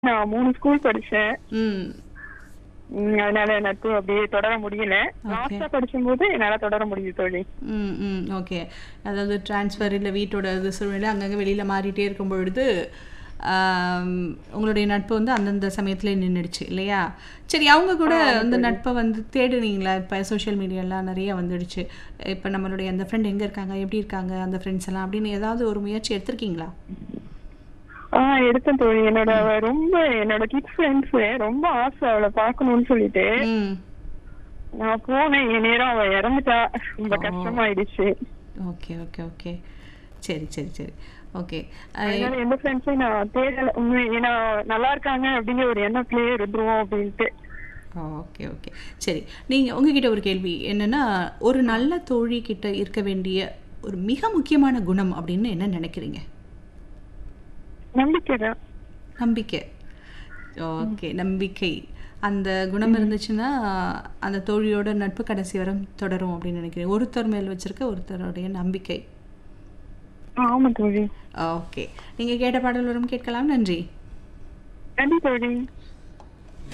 நான் மூணு ஸ்கூல் படிச்சேன் ம் உம், அதனால நட்பு அப்படியே தொடர முடியல லாஸ்டா படிக்கும்போது என்னால தொடர முடியுது தோழி ம் ம் ஓகே அதாவது ட்ரான்ஸ்ஃபர் இல்லை வீட்டோட இது சூழ்நிலை அங்கங்கே வெளியில் மாறிட்டே இருக்கும் பொழுது ஆம், உங்களுடைய நட்பு வந்து அந்தந்த சமயத்தில் நின்றுடுச்சு இல்லையா சரி அவங்க கூட அந்த நட்பை வந்து தேடுனீங்களா இப்போ சோஷியல் மீடியாலாம் நிறைய வந்துடுச்சு இப்போ நம்மளுடைய அந்த ஃப்ரெண்ட் எங்கே இருக்காங்க எப்படி இருக்காங்க அந்த ஃப்ரெண்ட்ஸ் எல்லாம் அப்படின்னு ஏதாவது ஒரு முயற்சி எடுத்திருக்கீங்களா ஆஹ் எடுத்தேன் தோழி என்னோட அவ ரொம்ப என்னோட கிட்ஸ் ஃப்ரெண்ட்ஸ் ரொம்ப ஆசை அவளை பார்க்கணும்னு சொல்லிட்டு ம் நான் போனேன் என் நேரம் அவ இறந்துட்டா ரொம்ப கஷ்டமாயிடுச்சு ஓகே ஓகே ஓகே சரி சரி சரி ஓகே அதனால எந்த ஃப்ரெண்ட்ஸையும் நான் தேடல உண்மை ஏன்னா நல்லா இருக்காங்க அப்படிங்கிற ஒரு எண்ணத்திலேயே இருந்துருவோம் அப்படின்ட்டு ஓகே ஓகே சரி நீங்கள் உங்ககிட்ட ஒரு கேள்வி என்னென்னா ஒரு நல்ல தோழி கிட்ட இருக்க வேண்டிய ஒரு மிக முக்கியமான குணம் அப்படின்னு என்ன நினைக்கிறீங்க நம்பிக்கை தான் நம்பிக்கை ஓகே நம்பிக்கை அந்த குணம் இருந்துச்சுன்னா அந்த தோழியோட நட்பு கடைசி வரை தொடரும் அப்படின்னு நினைக்கிறேன் ஒருத்தர் மேல் வச்சிருக்க ஒருத்தருடைய நம்பிக்கை ஆமா தோழி ஓகே நீங்கள் கேட்ட பாடல் வரும் கேட்கலாம் நன்றி நன்றி தோழி